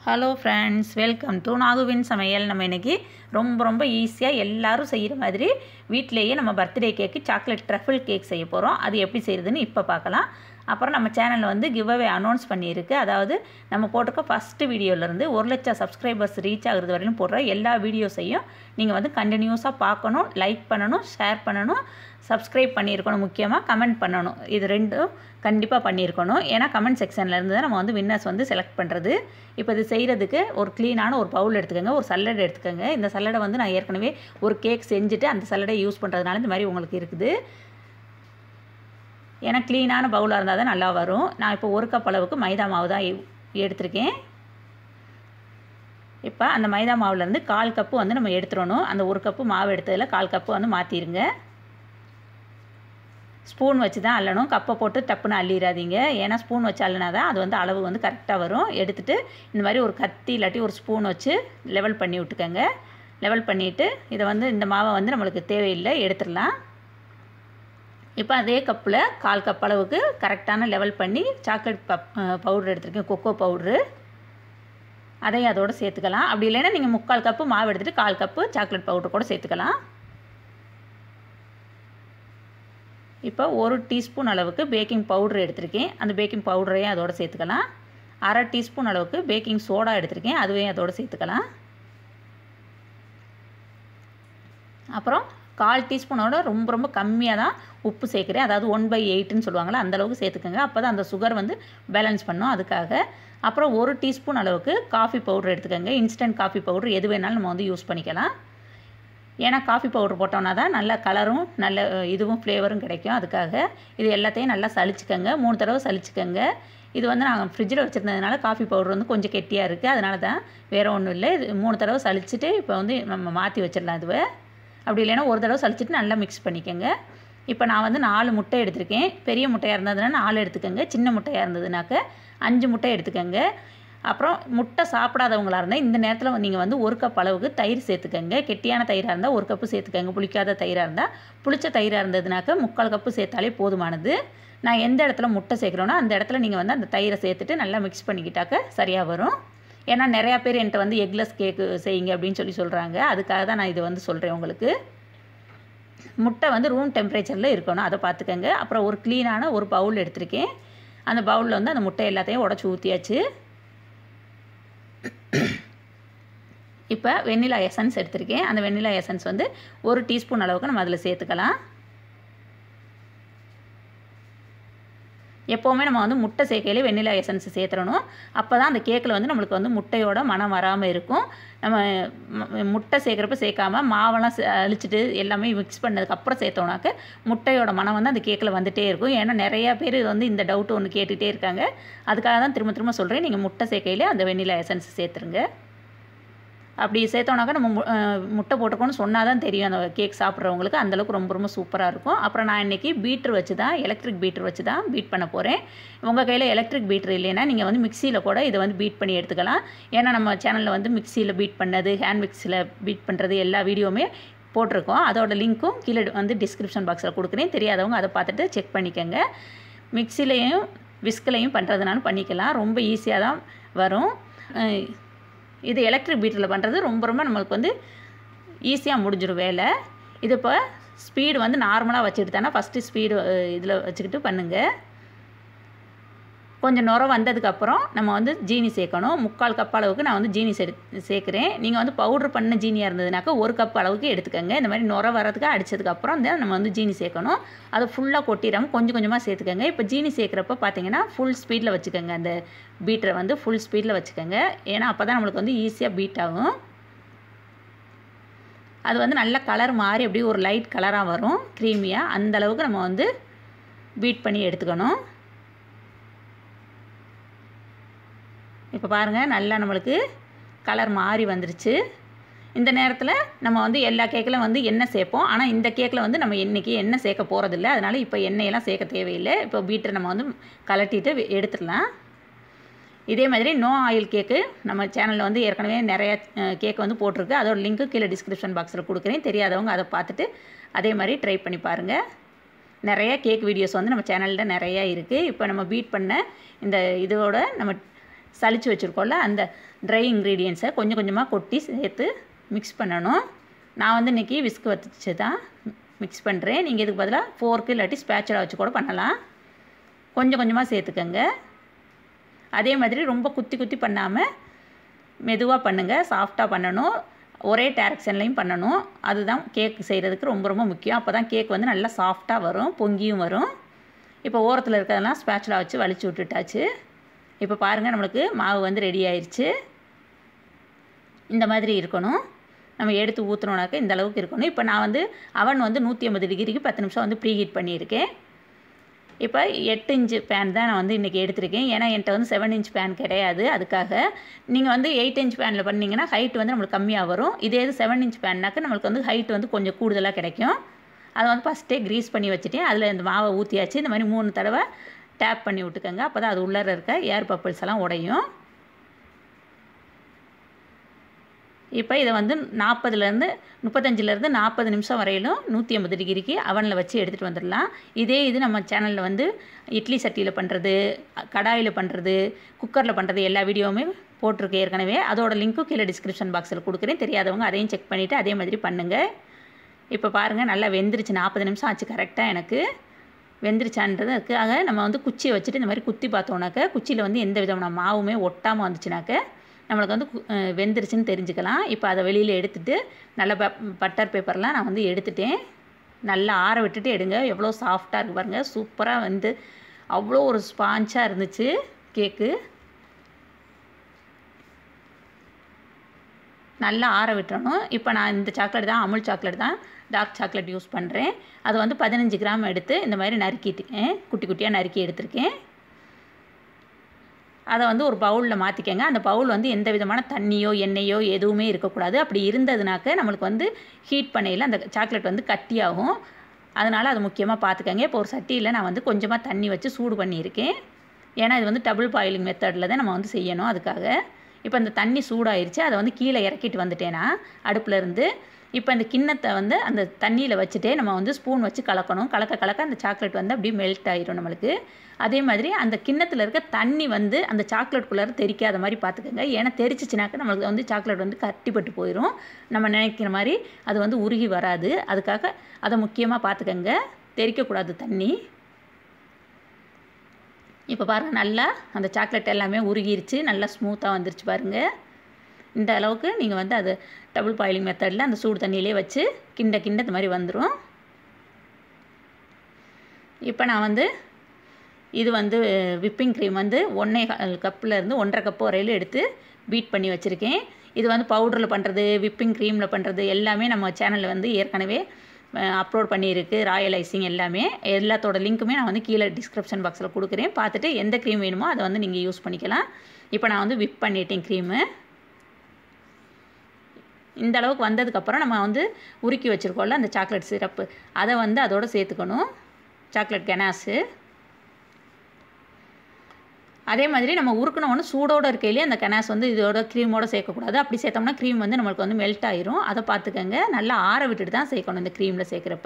hello friends welcome to நாகுவின் சமையல் நம்ம இன்றைக்கி ரொம்ப ரொம்ப ஈஸியாக எல்லாரும் செய்கிற மாதிரி வீட்டிலேயே நம்ம birthday cake chocolate truffle cake செய்ய போகிறோம் அது எப்படி செய்கிறதுன்னு இப்போ பார்க்கலாம் அப்புறம் நம்ம சேனலில் வந்து கிவ் அவே அனௌன்ஸ் பண்ணியிருக்கு அதாவது நம்ம போட்டிருக்க ஃபஸ்ட்டு வீடியோலேருந்து ஒரு லட்சம் சப்ஸ்கிரைபர்ஸ் ரீச் ஆகுறது வரையிலும் போடுற எல்லா வீடியோஸையும் நீங்கள் வந்து கண்டினியூஸாக பார்க்கணும் லைக் பண்ணணும் ஷேர் பண்ணணும் சப்ஸ்கிரைப் பண்ணியிருக்கணும் முக்கியமாக கமெண்ட் பண்ணணும் இது ரெண்டும் கண்டிப்பாக பண்ணியிருக்கணும் ஏன்னா கமெண்ட் செக்ஷனில் இருந்து தான் நம்ம வந்து வின்னர்ஸ் வந்து செலக்ட் பண்ணுறது இப்போ இது செய்கிறதுக்கு ஒரு க்ளீனான ஒரு பவுல் எடுத்துக்கோங்க ஒரு சல்லடை எடுத்துக்கோங்க இந்த சல்லடை வந்து நான் ஏற்கனவே ஒரு கேக் செஞ்சுட்டு அந்த சல்லடை யூஸ் பண்ணுறதுனால இந்த மாதிரி உங்களுக்கு இருக்குது ஏன்னா க்ளீனான பவுலாக இருந்தால் தான் நல்லா வரும் நான் இப்போ ஒரு கப் அளவுக்கு மைதா மாவு தான் எ- எடுத்திருக்கேன் இப்போ அந்த மைதா மாவுலேருந்து கால் கப்பு வந்து நம்ம எடுத்துடணும் அந்த ஒரு கப்பு மாவு எடுத்ததில் கால் கப்பு வந்து மாற்றிடுங்க ஸ்பூன் வச்சு தான் அள்ளணும் கப்பை போட்டு டப்புன்னு அள்ளிடாதீங்க ஏன்னா ஸ்பூன் வச்சு அள்ளினா தான் அது வந்து அளவு வந்து கரெக்டாக வரும் எடுத்துகிட்டு இந்த மாதிரி ஒரு கத்தி இல்லாட்டி ஒரு ஸ்பூன் வச்சு லெவல் பண்ணி விட்டுக்கோங்க லெவல் பண்ணிவிட்டு இதை வந்து இந்த மாவை வந்து நம்மளுக்கு தேவையில்லை எடுத்துடலாம் இப்போ அதே கப்பில் கால் கப் அளவுக்கு கரெக்டான லெவல் பண்ணி சாக்லேட் பப் பவுடர் எடுத்திருக்கேன் கொக்கோ பவுட்ரு அதையும் அதோடு சேர்த்துக்கலாம் அப்படி இல்லைன்னா நீங்கள் முக்கால் கப்பு மாவு எடுத்துகிட்டு கால் கப்பு சாக்லேட் பவுடர் கூட சேர்த்துக்கலாம் இப்போ ஒரு டீஸ்பூன் அளவுக்கு பேக்கிங் பவுடர் எடுத்திருக்கேன் அந்த பேக்கிங் பவுடரையும் அதோடு சேர்த்துக்கலாம் அரை டீஸ்பூன் அளவுக்கு பேக்கிங் சோடா எடுத்திருக்கேன் அதுவையும் அதோடு சேர்த்துக்கலாம் அப்புறம் கால் டீஸ்பூனோட ரொம்ப ரொம்ப கம்மியாக தான் உப்பு சேர்க்குறேன் அதாவது ஒன் பை எயிட்டுன்னு சொல்லுவாங்கள்ல அந்த அளவுக்கு சேர்த்துக்கோங்க அப்போ தான் அந்த சுகர் வந்து பேலன்ஸ் பண்ணும் அதுக்காக அப்புறம் ஒரு டீஸ்பூன் அளவுக்கு காஃபி பவுடர் எடுத்துக்கோங்க இன்ஸ்டன்ட் காஃபி பவுடர் எது வேணாலும் நம்ம வந்து யூஸ் பண்ணிக்கலாம் ஏன்னா காஃபி பவுடர் போட்டோம்னா தான் நல்ல கலரும் நல்ல அஹ், இதுவும் ஃப்ளேவரும் கிடைக்கும் அதுக்காக இது எல்லாத்தையும் நல்லா சலிச்சுக்கோங்க மூணு தடவை சலிச்சுக்கோங்க இது வந்து நாங்கள் ஃப்ரிட்ஜில் வச்சுருந்ததுனால காஃபி பவுடர் வந்து கொஞ்சம் கெட்டியாக இருக்குது அதனால தான் வேறு ஒன்றும் இல்லை இது மூணு தடவை சலிச்சுட்டு இப்போ வந்து நம்ம மாற்றி வச்சிடலாம் இதுவை அப்படி இல்லைன்னா ஒரு தடவை சலிச்சுட்டு நல்லா மிக்ஸ் பண்ணிக்கோங்க இப்போ நான் வந்து நாலு முட்டை எடுத்திருக்கேன் பெரிய முட்டையாக இருந்ததுன்னா நாலு எடுத்துக்கோங்க சின்ன முட்டையாக இருந்ததுனாக்க அஞ்சு முட்டை எடுத்துக்கோங்க அப்புறம் முட்டை சாப்பிடாதவங்களா இருந்தால் இந்த நேரத்தில் நீங்கள் வந்து ஒரு கப் அளவுக்கு தயிர் சேர்த்துக்கோங்க கெட்டியான தயிராக இருந்தால் ஒரு கப்பு சேர்த்துக்கோங்க புளிக்காத தயிராக இருந்தால் புளிச்ச தயிராக இருந்ததுனாக்க முக்கால் கப்பு சேர்த்தாலே போதுமானது நான் எந்த இடத்துல முட்டை சேர்க்குறேனோ அந்த இடத்துல நீங்கள் வந்து அந்த தயிரை சேர்த்துட்டு நல்லா மிக்ஸ் பண்ணிக்கிட்டாக்க சரியாக வரும் ஏன்னா நிறையா பேர் என்கிட்ட வந்து எக்லெஸ் கேக்கு செய்யுங்க அப்படின்னு சொல்லி சொல்கிறாங்க அதுக்காக தான் நான் இது வந்து சொல்கிறேன் உங்களுக்கு முட்டை வந்து ரூம் டெம்பரேச்சரில் இருக்கணும் அதை பார்த்துக்கோங்க அப்புறம் ஒரு க்ளீனான ஒரு பவுல் எடுத்திருக்கேன் அந்த பவுலில் வந்து அந்த முட்டை எல்லாத்தையும் உடச்சி ஊற்றியாச்சு இப்போ வெண்ணிலா எசன்ஸ் எடுத்திருக்கேன் அந்த வெண்ணிலா எசன்ஸ் வந்து ஒரு டீஸ்பூன் அளவுக்கு நம்ம அதில் சேர்த்துக்கலாம் எப்போவுமே நம்ம வந்து முட்டை சேர்க்கையிலே வெண்ணிலா எசன்ஸ் சேர்த்துறணும் அப்போ தான் அந்த கேக்கில் வந்து நம்மளுக்கு வந்து முட்டையோட மனம் வராமல் இருக்கும் நம்ம ம- முட்டை சேர்க்குறப்ப சேர்க்காம மாவெல்லாம் சே- அழிச்சிட்டு எல்லாமே மிக்ஸ் பண்ணதுக்கப்புறம் சேர்த்தோம்னாக்க முட்டையோட மனம் வந்து அந்த கேக்கில் வந்துட்டே இருக்கும் ஏன்னா நிறையா பேர் வந்து இந்த டவுட் ஒன்று கேட்டுகிட்டே இருக்காங்க அதுக்காக தான் திரும்ப திரும்ப சொல்கிறேன் நீங்கள் முட்டை சேர்க்கையிலே அந்த வெண்ணிலா எசன்ஸ் சேர்த்துருங்க அப்படி சேர்த்தோம்னாக்கா நம்ம மு- அஹ் முட்டை போட்டிருக்கோன்னு சொன்னால் தான் தெரியும் அந்த கேக் சாப்பிட்றவங்களுக்கு அந்தளவுக்கு ரொம்ப ரொம்ப சூப்பராக இருக்கும் அப்புறம் நான் இன்றைக்கி பீட்ரு வச்சு தான் எலக்ட்ரிக் பீட்ரு வச்சு தான் பீட் பண்ண போகிறேன் உங்கள் கையில் எலக்ட்ரிக் பீட்ரு இல்லைன்னா நீங்கள் வந்து மிக்சியில் கூட இதை வந்து பீட் பண்ணி எடுத்துக்கலாம் ஏன்னா நம்ம சேனலில் வந்து மிக்சியில் பீட் பண்ணது ஹேண்ட் மிக்ஸியில் பீட் பண்ணுறது எல்லா வீடியோவுமே போட்டிருக்கோம் அதோட லிங்க்கும் கீழே வந்து டிஸ்கிரிப்ஷன் பாக்ஸில் கொடுக்குறேன் தெரியாதவங்க அதை பார்த்துட்டு செக் பண்ணிக்கோங்க மிக்சிலையும் விஸ்கிலையும் பண்ணுறதுனாலும் பண்ணிக்கலாம் ரொம்ப ஈஸியாக தான் வரும் அஹ் இது எலக்ட்ரிக் பீட்டரில் பண்ணுறது ரொம்ப ரொம்ப நம்மளுக்கு வந்து ஈஸியாக முடிஞ்சிடும் வேலை இது இப்போ ஸ்பீடு வந்து நார்மலாக வச்சுக்கிட்டு தானே ஃபஸ்ட்டு ஸ்பீடு இதில் வச்சுக்கிட்டு பண்ணுங்கள் கொஞ்சம் நுர வந்ததுக்கப்புறம் நம்ம வந்து ஜீனி சேர்க்கணும் முக்கால் கப் அளவுக்கு நான் வந்து ஜீனி சே சேர்க்குறேன் நீங்கள் வந்து பவுட்ரு பண்ண ஜீனியாக இருந்ததுனாக்கா ஒரு கப் அளவுக்கு எடுத்துக்கோங்க இந்த மாதிரி நுர வரதுக்கு அடித்ததுக்கப்புறம் தான் நம்ம வந்து ஜீனி சேர்க்கணும் அதை ஃபுல்லாக கொட்டிடாமல் கொஞ்சம் கொஞ்சமாக சேர்த்துக்கோங்க இப்போ ஜீனி சேர்க்குறப்ப பார்த்தீங்கன்னா ஃபுல் ஸ்பீடில் வச்சுக்கோங்க அந்த பீட்டரை வந்து ஃபுல் ஸ்பீடில் வச்சுக்கோங்க ஏன்னா அப்போ தான் நம்மளுக்கு வந்து ஈஸியாக பீட் ஆகும் அது வந்து நல்ல கலர் மாறி அப்படியே ஒரு லைட் கலராக வரும் க்ரீமியாக அந்த அளவுக்கு நம்ம வந்து பீட் பண்ணி எடுத்துக்கணும் இப்போ பாருங்கள் நல்லா நம்மளுக்கு கலர் மாறி வந்துருச்சு இந்த நேரத்தில் நம்ம வந்து எல்லா கேக்கில் வந்து எண்ணெய் சேர்ப்போம் ஆனால் இந்த கேக்கில் வந்து நம்ம என்றைக்கு எண்ணெய் சேர்க்க போகிறதில்ல அதனால் இப்போ எண்ணெயெல்லாம் சேர்க்க தேவையில்லை இப்போ பீட்டரை நம்ம வந்து கலட்டிட்டு வெ- எடுத்துடலாம் இதே மாதிரி நோ ஆயில் கேக்கு நம்ம சேனலில் வந்து ஏற்கனவே நிறைய கேக் வந்து போட்டிருக்கு அதோட லிங்க்கு கீழே டிஸ்கிரிப்ஷன் பாக்ஸில் கொடுக்குறேன் தெரியாதவங்க அதை பார்த்துட்டு அதே மாதிரி ட்ரை பண்ணி பாருங்கள் நிறைய கேக் வீடியோஸ் வந்து நம்ம சேனலில் நிறையா இருக்குது இப்போ நம்ம பீட் பண்ண இந்த இதோட நம்ம சலிச்சு வச்சுருக்கோம்ல அந்த ட்ரை இன்க்ரீடியன்ஸை கொஞ்சம் கொஞ்சமாக கொட்டி சேர்த்து மிக்ஸ் பண்ணணும் நான் வந்து இன்றைக்கி விஸ்க் வச்சு தான் மிக்ஸ் பண்ணுறேன் நீங்கள் இதுக்கு பதிலாக ஃபோர்க்கு இல்லாட்டி ஸ்பேச்சலாக வச்சு கூட பண்ணலாம் கொஞ்சம் கொஞ்சமாக சேர்த்துக்கங்க அதே மாதிரி ரொம்ப குத்தி குத்தி பண்ணாமல் மெதுவாக பண்ணுங்கள் சாஃப்டாக பண்ணணும் ஒரே டேரக்ஷன்லையும் பண்ணணும் அதுதான் கேக் செய்கிறதுக்கு ரொம்ப ரொம்ப முக்கியம் அப்போ தான் கேக் வந்து நல்லா சாஃப்டாக வரும் பொங்கியும் வரும் இப்போ ஓரத்தில் இருக்கிறதெல்லாம் ஸ்பேச்சலாக வச்சு வலிச்சு விட்டுட்டாச்சு இப்போ பாருங்கள் நம்மளுக்கு மாவு வந்து ரெடி ஆயிடுச்சு இந்த மாதிரி இருக்கணும் நம்ம எடுத்து ஊற்றுனோனாக்க இந்த அளவுக்கு இருக்கணும் இப்போ நான் வந்து அவன் வந்து நூற்றி ஐம்பது டிகிரிக்கு பத்து நிமிஷம் வந்து ப்ரீ ஹீட் பண்ணியிருக்கேன் இப்போ எட்டு இன்ச்சு பேன் தான் நான் வந்து இன்றைக்கி எடுத்திருக்கேன் ஏன்னா என்கிட்ட வந்து செவன் இன்ச் பேன் கிடையாது அதுக்காக நீங்கள் வந்து எயிட் இன்ச் பேனில் பண்ணிங்கன்னா ஹைட் வந்து நம்மளுக்கு கம்மியாக வரும் இதே இது செவன் இன்ச் பேன்னாக்க நம்மளுக்கு வந்து ஹைட் வந்து கொஞ்சம் கூடுதலாக கிடைக்கும் அதை வந்து ஃபஸ்ட்டே க்ரீஸ் பண்ணி வச்சுட்டேன் அதில் இந்த மாவை ஊற்றியாச்சு இந்த மாதிரி மூணு தடவை டேப் பண்ணி விட்டுக்கோங்க அப்போ தான் அது உள்ளே இருக்க ஏர் பப்பிள்ஸ் எல்லாம் உடையும் இப்போ இதை வந்து நாற்பதுலேருந்து முப்பத்தஞ்சிலேருந்து நாற்பது நிமிஷம் வரையிலும் நூற்றி ஐம்பது டிகிரிக்கு அவனில் வச்சு எடுத்துகிட்டு வந்துடலாம் இதே இது நம்ம சேனலில் வந்து இட்லி சட்டியில் பண்ணுறது கடாயில் பண்ணுறது குக்கரில் பண்ணுறது எல்லா வீடியோவுமே போட்டிருக்கேன் ஏற்கனவே அதோட லிங்க்கும் கீழே டிஸ்கிரிப்ஷன் பாக்ஸில் கொடுக்குறேன் தெரியாதவங்க அதையும் செக் பண்ணிவிட்டு அதே மாதிரி பண்ணுங்கள் இப்போ பாருங்கள் நல்லா வெந்துருச்சு நாற்பது நிமிஷம் ஆச்சு கரெக்டாக எனக்கு வெந்துருச்சான்றதுக்காக நம்ம வந்து குச்சியை வச்சுட்டு இந்த மாதிரி குத்தி பார்த்தோன்னாக்க குச்சியில் வந்து எந்த விதமான மாவுமே ஒட்டாமல் வந்துச்சுனாக்க நம்மளுக்கு வந்து கு- அஹ் வெந்துருச்சுன்னு தெரிஞ்சுக்கலாம் இப்போ அதை வெளியில் எடுத்துட்டு நல்ல ப பட்டர் பேப்பர்லாம் நான் வந்து எடுத்துட்டேன் நல்லா ஆற விட்டுட்டு எடுங்க எவ்வளோ சாஃப்டாக இருக்கு பாருங்கள் சூப்பராக வந்து அவ்வளோ ஒரு ஸ்பாஞ்சாக இருந்துச்சு கேக்கு நல்லா ஆற விட்டுறணும் இப்போ நான் இந்த சாக்லேட் தான் அமுல் சாக்லேட் தான் டார்க் சாக்லேட் யூஸ் பண்ணுறேன் அது வந்து பதினஞ்சு கிராம் எடுத்து இந்த மாதிரி நறுக்கிட்டுக்கேன் குட்டி குட்டியாக நறுக்கி எடுத்திருக்கேன் அதை வந்து ஒரு பவுலில் மாற்றிக்கங்க அந்த பவுல் வந்து எந்த விதமான தண்ணியோ எண்ணெயோ எதுவுமே இருக்கக்கூடாது அப்படி இருந்ததுனாக்க நம்மளுக்கு வந்து ஹீட் பண்ணையில் அந்த சாக்லேட் வந்து கட்டியாகும் அதனால் அது முக்கியமாக பார்த்துக்கங்க இப்போ ஒரு சட்டியில் நான் வந்து கொஞ்சமாக தண்ணி வச்சு சூடு பண்ணியிருக்கேன் ஏன்னா இது வந்து டபுள் பாயிலிங் மெத்தடில் தான் நம்ம வந்து செய்யணும் அதுக்காக இப்போ அந்த தண்ணி சூடாயிருச்சு அதை வந்து கீழே இறக்கிட்டு வந்துட்டேன்னா அடுப்புல இருந்து இப்போ இந்த கிண்ணத்தை வந்து அந்த தண்ணியில் வச்சுட்டே நம்ம வந்து ஸ்பூன் வச்சு கலக்கணும் கலக்க கலக்க அந்த சாக்லேட் வந்து அப்படியே மெல்ட் ஆயிரும் நம்மளுக்கு அதே மாதிரி அந்த கிண்ணத்தில் இருக்க தண்ணி வந்து அந்த சாக்லேட்குள்ளார தெரிக்காத மாதிரி பார்த்துக்கோங்க ஏன்னா தெரிச்சிச்சுனாக்க நம்மளுக்கு வந்து சாக்லேட் வந்து கட்டிப்பட்டு போயிடும் நம்ம நினைக்கிற மாதிரி அது வந்து உருகி வராது அதுக்காக அதை முக்கியமாக பார்த்துக்கோங்க தெரிக்கக்கூடாது தண்ணி இப்போ பாருங்கள் நல்லா அந்த சாக்லேட் எல்லாமே உருகிருச்சு நல்லா ஸ்மூத்தாக வந்துருச்சு பாருங்கள் இந்த அளவுக்கு நீங்கள் வந்து அது டபுள் பாயிலிங் மெத்தடில் அந்த சூடு தண்ணியிலே வச்சு கிண்ட கிண்ட இந்த மாதிரி வந்துடும் இப்போ நான் வந்து இது வந்து விப்பிங் க்ரீம் வந்து ஒன்றே கப்பில் இருந்து ஒன்றரை கப்பு வரையிலும் எடுத்து பீட் பண்ணி வச்சுருக்கேன் இது வந்து பவுடரில் பண்ணுறது விப்பிங் க்ரீமில் பண்ணுறது எல்லாமே நம்ம சேனலில் வந்து ஏற்கனவே அப்லோட் பண்ணியிருக்கு ராயல் ஐசிங் எல்லாமே எல்லாத்தோட லிங்க்குமே நான் வந்து கீழே டிஸ்கிரிப்ஷன் பாக்ஸில் கொடுக்குறேன் பார்த்துட்டு எந்த க்ரீம் வேணுமோ அதை வந்து நீங்கள் யூஸ் பண்ணிக்கலாம் இப்போ நான் வந்து விப் பண்ணிட்டேன் க்ரீமு இந்த அளவுக்கு வந்ததுக்கப்புறம் நம்ம வந்து உருக்கி வச்சுருக்கோம்ல அந்த சாக்லேட் சிரப்பு அதை வந்து அதோட சேர்த்துக்கணும் சாக்லேட் கெனாஸு அதே மாதிரி நம்ம உருக்கணும்னு சூடோடு இருக்கையிலே அந்த கெனாஸ் வந்து இதோட க்ரீமோட சேர்க்கக்கூடாது அப்படி சேர்த்தோம்னா க்ரீம் வந்து நம்மளுக்கு வந்து மெல்ட் ஆயிரும் அதை பார்த்துக்கங்க நல்லா ஆற விட்டுட்டு தான் சேர்க்கணும் இந்த க்ரீமில் சேர்க்குறப்ப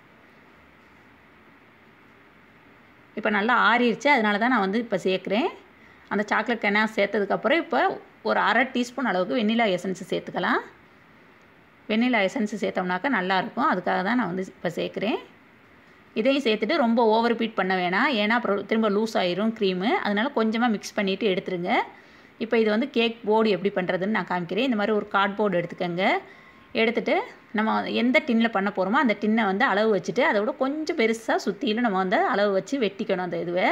இப்போ நல்லா ஆறிடுச்சு அதனால தான் நான் வந்து இப்போ சேர்க்குறேன் அந்த சாக்லேட் கெனாஸ் சேர்த்ததுக்கப்புறம் இப்போ ஒரு அரை டீஸ்பூன் அளவுக்கு வெண்ணிலா எசன்ஸ் சேர்த்துக்கலாம் வெண்ணிலா எசன்ஸ் சேர்த்தோம்னாக்கா நல்லாயிருக்கும் அதுக்காக தான் நான் வந்து இப்போ சேர்க்குறேன் இதையும் சேர்த்துட்டு ரொம்ப ஓவர் பீட் பண்ண வேணாம் ஏன்னா அப்புறம் திரும்ப லூஸ் ஆயிரும் க்ரீமு அதனால் கொஞ்சமாக மிக்ஸ் பண்ணிவிட்டு எடுத்துருங்க இப்போ இது வந்து கேக் போர்டு எப்படி பண்ணுறதுன்னு நான் காமிக்கிறேன் இந்த மாதிரி ஒரு கார்ட்போர்டு எடுத்துக்கோங்க எடுத்துட்டு நம்ம எந்த டின்னில் பண்ண போகிறோமோ அந்த டின்னை வந்து அளவு வச்சுட்டு அதை விட கொஞ்சம் பெருசாக சுற்றிலும் நம்ம வந்து அளவு வச்சு வெட்டிக்கணும் அந்த இதுவை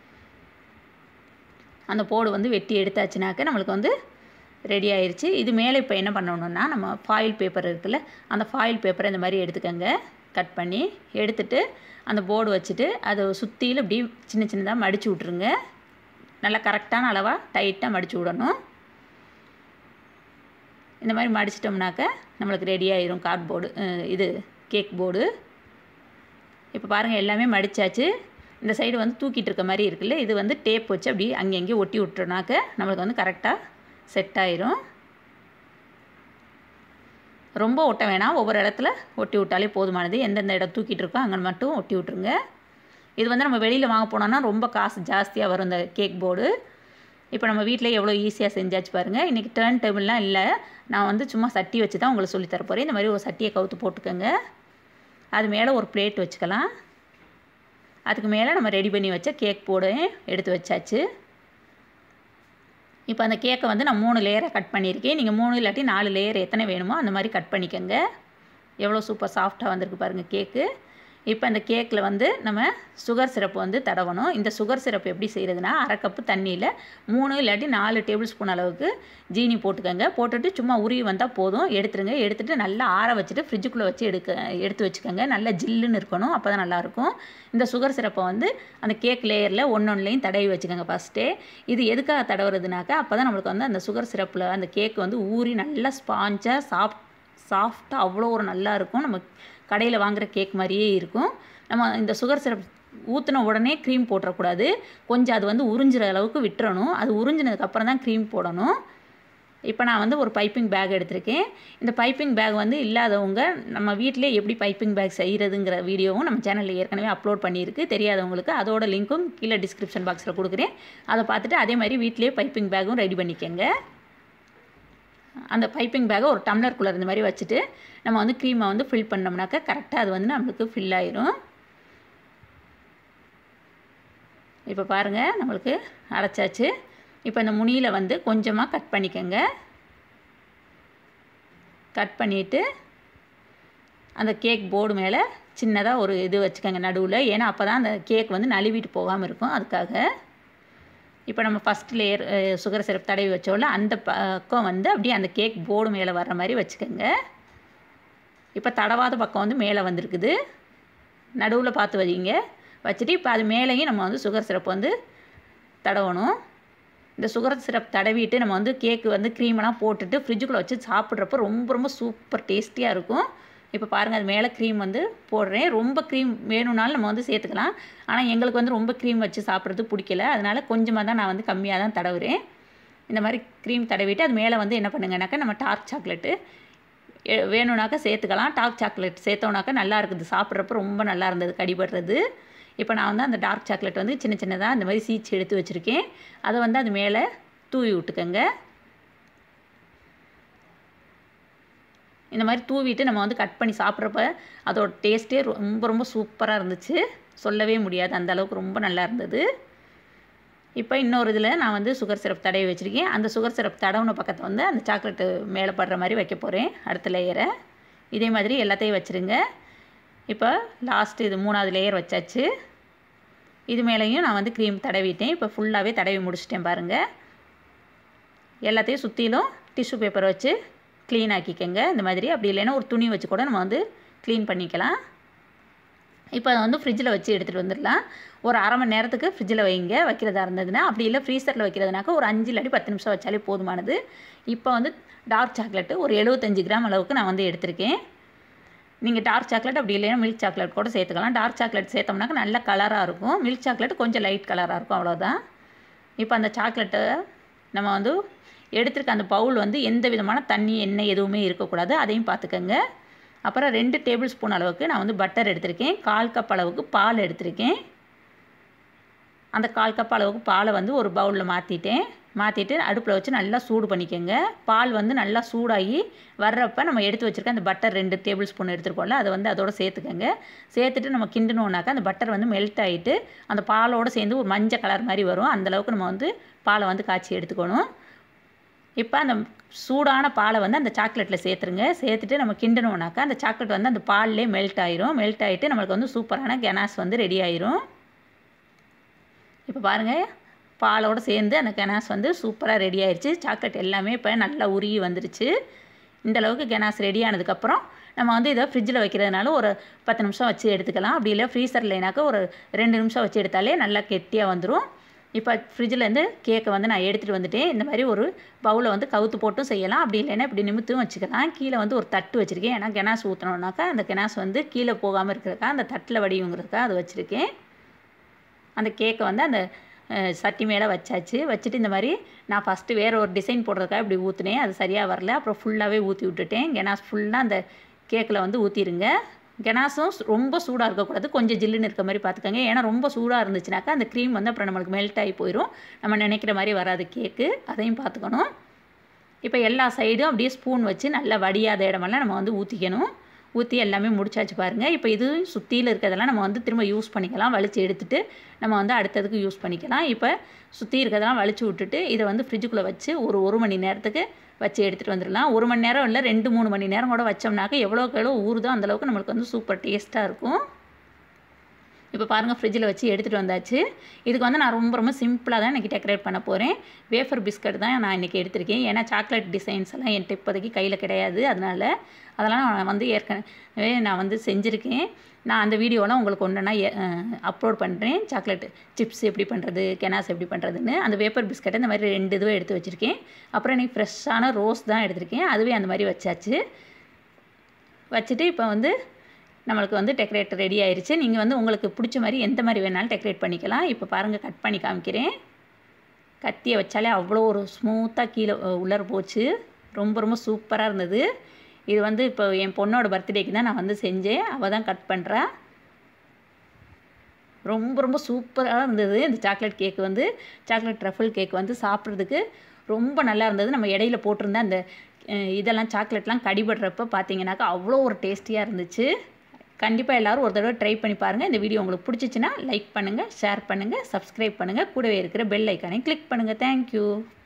அந்த போர்டு வந்து வெட்டி எடுத்தாச்சுனாக்க நம்மளுக்கு வந்து ரெடி ஆயிருச்சு இது மேலே இப்போ என்ன பண்ணணும்னா நம்ம ஃபாயில் பேப்பர் இருக்குல்ல அந்த ஃபாயில் பேப்பரை இந்த மாதிரி எடுத்துக்கோங்க கட் பண்ணி எடுத்துட்டு அந்த போர்டு வச்சுட்டு அதை சுற்றிலும் இப்படி சின்ன சின்னதாக மடித்து விட்ருங்க நல்லா கரெக்டான அளவாக டைட்டாக மடித்து விடணும் இந்த மாதிரி மடிச்சிட்டோம்னாக்க நம்மளுக்கு ரெடி ஆயிரும் கார்ட்போர்டு இது கேக் போர்டு இப்போ பாருங்கள் எல்லாமே மடித்தாச்சு இந்த சைடு வந்து தூக்கிட்டு இருக்க மாதிரி இருக்குல்ல இது வந்து டேப் வச்சு அப்படியே அங்கங்கே ஒட்டி விட்டோம்னாக்க நம்மளுக்கு வந்து கரெக்டாக செட் ஆயிரும் ரொம்ப ஒட்ட வேணாம் ஒவ்வொரு இடத்துல ஒட்டி விட்டாலே போதுமானது எந்தெந்த இடம் தூக்கிட்டு இருக்கோ அங்கே மட்டும் ஒட்டி விட்ருங்க இது வந்து நம்ம வெளியில் வாங்க போனோம்னா ரொம்ப காசு ஜாஸ்தியாக வரும் இந்த கேக் போர்டு இப்போ நம்ம வீட்டில் எவ்வளோ ஈஸியாக செஞ்சாச்சு பாருங்கள் இன்றைக்கி டேர்ன் டேபிள்லாம் இல்லை நான் வந்து சும்மா சட்டி வச்சு தான் உங்களுக்கு சொல்லித்தர போகிறேன் இந்த மாதிரி ஒரு சட்டியை கவுத்து போட்டுக்கோங்க அது மேலே ஒரு பிளேட் வச்சுக்கலாம் அதுக்கு மேலே நம்ம ரெடி பண்ணி வச்ச கேக் போட எடுத்து வச்சாச்சு இப்போ அந்த கேக்கை வந்து நான் மூணு லேயராக கட் பண்ணியிருக்கேன் நீங்கள் மூணு இல்லாட்டி நாலு லேயர் எத்தனை வேணுமோ அந்த மாதிரி கட் பண்ணிக்கோங்க எவ்வளோ சூப்பர் சாஃப்டாக வந்திருக்கு பாருங்கள் கேக்கு இப்போ அந்த கேக்கில் வந்து நம்ம சுகர் சிரப்பு வந்து தடவணும் இந்த சுகர் சிரப்பு எப்படி செய்கிறதுனா அரை கப்பு தண்ணியில் மூணு இல்லாட்டி நாலு டேபிள் ஸ்பூன் அளவுக்கு ஜீனி போட்டுக்கோங்க போட்டுட்டு சும்மா உருவி வந்தால் போதும் எடுத்துருங்க எடுத்துகிட்டு நல்லா ஆற வச்சுட்டு ஃப்ரிட்ஜுக்குள்ளே வச்சு எடுக்க எடுத்து வச்சுக்கோங்க நல்லா ஜில்லுன்னு இருக்கணும் அப்போ தான் நல்லாயிருக்கும் இந்த சுகர் சிரப்பை வந்து அந்த கேக் லேயரில் ஒன்று ஒன்றுலையும் தடவி வச்சுக்கோங்க ஃபஸ்ட்டே இது எதுக்காக தடவுறதுனாக்கா அப்போ தான் நம்மளுக்கு வந்து அந்த சுகர் சிரப்பில் அந்த கேக் வந்து ஊறி நல்லா ஸ்பாஞ்சாக சாஃப்ட் சாஃப்டாக அவ்வளோ ஒரு நல்லா இருக்கும் நம்ம கடையில் வாங்குகிற கேக் மாதிரியே இருக்கும் நம்ம இந்த சுகர் சிரப் ஊற்றின உடனே க்ரீம் போட்டுறக்கூடாது கொஞ்சம் அது வந்து உறிஞ்சிற அளவுக்கு விட்டுறணும் அது உறிஞ்சினதுக்கப்புறம் தான் க்ரீம் போடணும் இப்போ நான் வந்து ஒரு பைப்பிங் பேக் எடுத்திருக்கேன் இந்த பைப்பிங் பேக் வந்து இல்லாதவங்க நம்ம வீட்டிலே எப்படி பைப்பிங் பேக் செய்கிறதுங்கிற வீடியோவும் நம்ம சேனலில் ஏற்கனவே அப்லோட் பண்ணியிருக்கு தெரியாதவங்களுக்கு அதோட லிங்க்கும் கீழே டிஸ்கிரிப்ஷன் பாக்ஸில் கொடுக்குறேன் அதை பார்த்துட்டு அதே மாதிரி வீட்டிலே பைப்பிங் பேக்கும் ரெடி பண்ணிக்கோங்க அந்த பைப்பிங் பேக்கை ஒரு டம்ளருக்குள்ளே இந்த மாதிரி வச்சுட்டு நம்ம வந்து க்ரீமை வந்து ஃபில் பண்ணோம்னாக்கா கரெக்டாக அது வந்து நம்மளுக்கு ஃபில் ஆயிரும் இப்போ பாருங்கள் நம்மளுக்கு அடைச்சாச்சு இப்போ இந்த முனியில் வந்து கொஞ்சமாக கட் பண்ணிக்கோங்க கட் பண்ணிவிட்டு அந்த கேக் போர்டு மேலே சின்னதாக ஒரு இது வச்சுக்கோங்க நடுவில் ஏன்னா அப்போ தான் அந்த கேக் வந்து நழுவிட்டு போகாமல் இருக்கும் அதுக்காக இப்போ நம்ம ஃபஸ்ட் லேயர் சுகர் சிரப் தடவி வச்சோம்ல அந்த பக்கம் வந்து அப்படியே அந்த கேக் போர்டு மேலே வர்ற மாதிரி வச்சுக்கோங்க இப்போ தடவாத பக்கம் வந்து மேலே வந்திருக்குது நடுவில் பார்த்து வைங்க வச்சுட்டு இப்போ அது மேலேயும் நம்ம வந்து சுகர் சிரப் வந்து தடவணும் இந்த சுகர் சிரப் தடவிட்டு நம்ம வந்து கேக்கு வந்து க்ரீமெல்லாம் போட்டுட்டு ஃப்ரிட்ஜுக்குள்ளே வச்சு சாப்பிட்றப்ப ரொம்ப ரொம்ப சூப்பர் டேஸ்டியாக இருக்கும் இப்போ பாருங்கள் அது மேலே க்ரீம் வந்து போடுறேன் ரொம்ப க்ரீம் வேணும்னாலும் நம்ம வந்து சேர்த்துக்கலாம் ஆனால் எங்களுக்கு வந்து ரொம்ப க்ரீம் வச்சு சாப்பிட்றது பிடிக்கல அதனால் கொஞ்சமாக தான் நான் வந்து கம்மியாக தான் தடவுறேன் இந்த மாதிரி க்ரீம் தடவிட்டு அது மேலே வந்து என்ன பண்ணுங்கனாக்கா நம்ம டார்க் சாக்லேட்டு வேணும்னாக்கா சேர்த்துக்கலாம் டார்க் சாக்லேட் சேர்த்தோம்னாக்கா நல்லா இருக்குது சாப்பிட்றப்ப ரொம்ப நல்லா இருந்தது கடிபடுறது இப்போ நான் வந்து அந்த டார்க் சாக்லேட் வந்து சின்ன சின்னதாக இந்த மாதிரி சீச்சு எடுத்து வச்சுருக்கேன் அதை வந்து அது மேலே தூவி விட்டுக்கோங்க இந்த மாதிரி தூவிட்டு நம்ம வந்து கட் பண்ணி சாப்பிட்றப்ப அதோட டேஸ்ட்டே ரொம்ப ரொம்ப சூப்பராக இருந்துச்சு சொல்லவே முடியாது அந்த அளவுக்கு ரொம்ப நல்லா இருந்தது இப்போ இன்னொரு இதில் நான் வந்து சுகர் சிரப் தடவி வச்சுருக்கேன் அந்த சுகர் சிரப் தடவுன பக்கத்தை வந்து அந்த சாக்லேட்டு மேலே படுற மாதிரி வைக்க போகிறேன் அடுத்த லேயரை இதே மாதிரி எல்லாத்தையும் வச்சுருங்க இப்போ லாஸ்ட்டு இது மூணாவது லேயர் வச்சாச்சு இது மேலேயும் நான் வந்து க்ரீம் தடவிட்டேன் இப்போ ஃபுல்லாகவே தடவி முடிச்சிட்டேன் பாருங்கள் எல்லாத்தையும் சுற்றிலும் டிஷ்யூ பேப்பர் வச்சு க்ளீன் ஆக்கிக்கோங்க இந்த மாதிரி அப்படி இல்லைன்னா ஒரு துணி வச்சு கூட நம்ம வந்து க்ளீன் பண்ணிக்கலாம் இப்போ அதை வந்து ஃப்ரிட்ஜில் வச்சு எடுத்துகிட்டு வந்துடலாம் ஒரு அரை மணி நேரத்துக்கு ஃப்ரிட்ஜில் வைங்க வைக்கிறதா இருந்ததுன்னா அப்படி இல்லை ஃப்ரீசரில் வைக்கிறதுனாக்கா ஒரு அஞ்சு இல்லாட்டி பத்து நிமிஷம் வச்சாலே போதுமானது இப்போ வந்து டார்க் சாக்லேட்டு ஒரு எழுபத்தஞ்சு கிராம் அளவுக்கு நான் வந்து எடுத்திருக்கேன் நீங்கள் டார்க் சாக்லேட் அப்படி இல்லைன்னா மில்க் சாக்லேட் கூட சேர்த்துக்கலாம் டார்க் சாக்லேட் சேர்த்தோம்னாக்கா நல்ல கலராக இருக்கும் மில்க் சாக்லேட் கொஞ்சம் லைட் கலராக இருக்கும் அவ்வளோதான் இப்போ அந்த சாக்லேட்டை நம்ம வந்து எடுத்துருக்க அந்த பவுல் வந்து எந்த விதமான தண்ணி எண்ணெய் எதுவுமே இருக்கக்கூடாது அதையும் பார்த்துக்கோங்க அப்புறம் ரெண்டு டேபிள் ஸ்பூன் அளவுக்கு நான் வந்து பட்டர் எடுத்திருக்கேன் கால் கப் அளவுக்கு பால் எடுத்திருக்கேன் அந்த கால் கப் அளவுக்கு பாலை வந்து ஒரு பவுலில் மாற்றிட்டேன் மாற்றிட்டு அடுப்பில் வச்சு நல்லா சூடு பண்ணிக்கோங்க பால் வந்து நல்லா சூடாகி வர்றப்ப நம்ம எடுத்து வச்சுருக்க அந்த பட்டர் ரெண்டு டேபிள் ஸ்பூன் எடுத்துருக்கோம்ல அதை வந்து அதோட சேர்த்துக்கோங்க சேர்த்துட்டு நம்ம கிண்டணுன்னாக்கா அந்த பட்டர் வந்து மெல்ட் ஆகிட்டு அந்த பாலோடு சேர்ந்து ஒரு மஞ்சள் கலர் மாதிரி வரும் அந்தளவுக்கு நம்ம வந்து பாலை வந்து காய்ச்சி எடுத்துக்கணும் இப்போ அந்த சூடான பாலை வந்து அந்த சாக்லேட்டில் சேர்த்துருங்க சேர்த்துட்டு நம்ம கிண்டணுன்னாக்கா அந்த சாக்லேட் வந்து அந்த பால்லே மெல்ட் ஆயிரும் மெல்ட் ஆகிட்டு நம்மளுக்கு வந்து சூப்பரான கெனாஸ் வந்து ரெடி ஆயிரும் இப்போ பாருங்கள் பாலோடு சேர்ந்து அந்த கெனாஸ் வந்து சூப்பராக ரெடி ஆயிடுச்சு சாக்லேட் எல்லாமே இப்போ நல்லா உருகி வந்துருச்சு இந்த அளவுக்கு கெனாஸ் ரெடி ஆனதுக்கப்புறம் நம்ம வந்து இதை ஃப்ரிட்ஜில் வைக்கிறதுனால ஒரு பத்து நிமிஷம் வச்சு எடுத்துக்கலாம் அப்படி இல்லை ஃப்ரீசர்லைனாக்கா ஒரு ரெண்டு நிமிஷம் வச்சு எடுத்தாலே நல்லா கெட்டியாக வந்துடும் இப்போ ஃப்ரிட்ஜிலேருந்து கேக்கை வந்து நான் எடுத்துகிட்டு வந்துட்டேன் இந்த மாதிரி ஒரு பவுலை வந்து கவுத்து போட்டும் செய்யலாம் அப்படி இல்லைன்னா இப்படி நிமித்தும் வச்சுக்கலாம் கீழே வந்து ஒரு தட்டு வச்சுருக்கேன் ஏன்னா கெனாஸ் ஊற்றினோன்னாக்கா அந்த கெனாஸ் வந்து கீழே போகாமல் இருக்கிறதுக்கா அந்த தட்டில் வடிவுங்கிறதுக்காக அது வச்சுருக்கேன் அந்த கேக்கை வந்து அந்த சட்டி மேலே வச்சாச்சு வச்சுட்டு இந்த மாதிரி நான் ஃபஸ்ட்டு வேறு ஒரு டிசைன் போடுறதுக்காக இப்படி ஊற்றினேன் அது சரியாக வரல அப்புறம் ஃபுல்லாகவே ஊற்றி விட்டுட்டேன் கெனாஸ் ஃபுல்லாக அந்த கேக்கில் வந்து ஊற்றிடுங்க கெனாஸும் ரொம்ப சூடாக இருக்கக்கூடாது கொஞ்சம் ஜில்லுன்னு இருக்க மாதிரி பார்த்துக்கோங்க ஏன்னா ரொம்ப சூடாக இருந்துச்சுனாக்கா அந்த க்ரீம் வந்து அப்புறம் நம்மளுக்கு மெல்ட் ஆகி போயிடும் நம்ம நினைக்கிற மாதிரி வராது கேக்கு அதையும் பார்த்துக்கணும் இப்போ எல்லா சைடும் அப்படியே ஸ்பூன் வச்சு நல்லா வடியாத இடமெல்லாம் நம்ம வந்து ஊற்றிக்கணும் ஊற்றி எல்லாமே முடிச்சாச்சு பாருங்கள் இப்போ இது சுற்றியில் இருக்கிறதெல்லாம் நம்ம வந்து திரும்ப யூஸ் பண்ணிக்கலாம் வலிச்சு எடுத்துட்டு நம்ம வந்து அடுத்ததுக்கு யூஸ் பண்ணிக்கலாம் இப்போ சுற்றி இருக்கிறதெல்லாம் வலிச்சு விட்டுட்டு இதை வந்து ஃப்ரிட்ஜுக்குள்ளே வச்சு ஒரு ஒரு மணி நேரத்துக்கு வச்சு எடுத்துகிட்டு வந்துடலாம் ஒரு மணி நேரம் இல்லை ரெண்டு மூணு மணி நேரம் கூட வச்சோம்னாக்க எவ்வளோக்கு எவ்வளோ ஊறுதோ அந்தளவுக்கு நம்மளுக்கு வந்து சூப்பர் டேஸ்ட்டாக இருக்கும் இப்போ பாருங்கள் ஃப்ரிட்ஜில் வச்சு எடுத்துகிட்டு வந்தாச்சு இதுக்கு வந்து நான் ரொம்ப ரொம்ப சிம்பிளாக தான் இன்றைக்கி டெக்கரேட் பண்ண போகிறேன் வேஃபர் பிஸ்கட் தான் நான் இன்றைக்கி எடுத்திருக்கேன் ஏன்னா சாக்லேட் டிசைன்ஸ் எல்லாம் என்கிட்ட இப்போதைக்கு கையில் கிடையாது அதனால் அதெல்லாம் நான் வந்து ஏற்கனவே நான் வந்து செஞ்சுருக்கேன் நான் அந்த வீடியோலாம் உங்களுக்கு ஒன்று நான் அப்லோட் பண்ணுறேன் சாக்லேட் சிப்ஸ் எப்படி பண்ணுறது கெனாஸ் எப்படி பண்ணுறதுன்னு அந்த வேப்பர் பிஸ்கட்டை இந்த மாதிரி ரெண்டு இதுவும் எடுத்து வச்சுருக்கேன் அப்புறம் இன்றைக்கி ஃப்ரெஷ்ஷான ரோஸ் தான் எடுத்திருக்கேன் அதுவே அந்த மாதிரி வச்சாச்சு வச்சுட்டு இப்போ வந்து நம்மளுக்கு வந்து டெக்கரேட் ரெடி ஆயிருச்சு நீங்கள் வந்து உங்களுக்கு பிடிச்ச மாதிரி எந்த மாதிரி வேணாலும் டெக்கரேட் பண்ணிக்கலாம் இப்போ பாருங்கள் கட் பண்ணி காமிக்கிறேன் கத்தியை வச்சாலே அவ்வளோ ஒரு ஸ்மூத்தாக கீழே உள்ளர போச்சு ரொம்ப ரொம்ப சூப்பராக இருந்தது இது வந்து இப்போ என் பொண்ணோட பர்த்டேக்கு தான் நான் வந்து செஞ்சேன் அவள் தான் கட் பண்ணுறா ரொம்ப ரொம்ப சூப்பராக இருந்தது இந்த சாக்லேட் கேக் வந்து சாக்லேட் ட்ரஃபிள் கேக் வந்து சாப்பிட்றதுக்கு ரொம்ப நல்லா இருந்தது நம்ம இடையில போட்டிருந்த அந்த இதெல்லாம் சாக்லேட்லாம் கடிபடுறப்ப பார்த்தீங்கன்னாக்கா அவ்வளோ ஒரு டேஸ்டியாக இருந்துச்சு கண்டிப்பாக எல்லோரும் ஒரு தடவை ட்ரை பண்ணி பாருங்கள் இந்த வீடியோ உங்களுக்கு பிடிச்சிச்சின்னா லைக் பண்ணுங்கள் ஷேர் பண்ணுங்கள் சப்ஸ்கிரைப் பண்ணுங்கள் கூடவே இருக்கிற பெல் ஐக்கானை கிளிக் பண்ணுங்கள் தேங்க்யூ